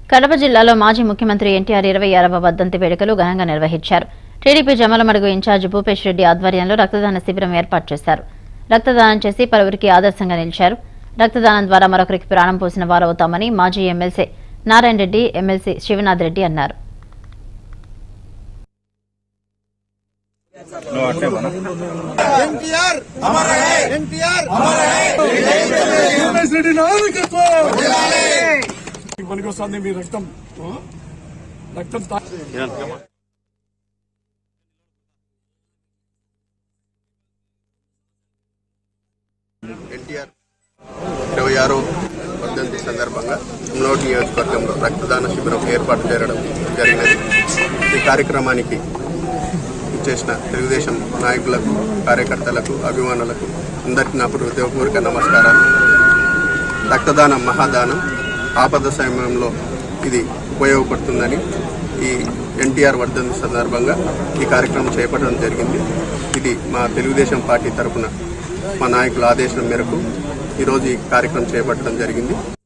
కడప జిల్లాలో మాజీ ముఖ్యమంత్రి ఎన్టీఆర్ ఇరవై ఆరవ వర్ధంతి వేడుకలు ఘనంగా నిర్వహించారు టీడీపీ జమలమడుగు ఇన్ఛార్జ్ భూపేష్ రెడ్డి ఆధ్వర్యంలో రక్తదాన శిబిరం ఏర్పాటు చేశారు రక్తదానం చేసి పలువురికి ఆదర్శంగా నిలిచారు రక్తదానం ద్వారా మరొకరికి ప్రాణం పోసిన వారవుతామని మాజీ ఎమ్మెల్సీ నారాయణ రెడ్డి ఎమ్మెల్సీ శివనాథ్ రెడ్డి అన్నారు ఎన్టీఆర్ ఎన్టీఆర్ రమేష్ రెడ్డి నాయకత్వం మనకి వస్తుంది మీ రక్తం రక్తం తా- ఎన్టీఆర్ ఇరవై ఆరో వర్ధంతి సందర్భంగా ఉమ్నోడ్ నియోజకవర్గంలో రక్తదాన శిబిరం ఏర్పాటు చేయడం జరిగినది ఈ కార్యక్రమానికి చేసిన తెలుగుదేశం నాయకులకు కార్యకర్తలకు అభిమానులకు అందరికీ నా హృదయపూర్వక నమస్కారాలు రక్తదానం మహాదానం ఆపద సమయంలో ఇది ఉపయోగపడుతుందని ఈ ఎన్టీఆర్ వర్ధంతి సందర్భంగా ఈ కార్యక్రమం చేపట్టడం జరిగింది ఇది మా తెలుగుదేశం పార్టీ తరఫున మా నాయకుల ఆదేశం మేరకు ఈరోజు ఈ కార్యక్రమం చేపట్టడం జరిగింది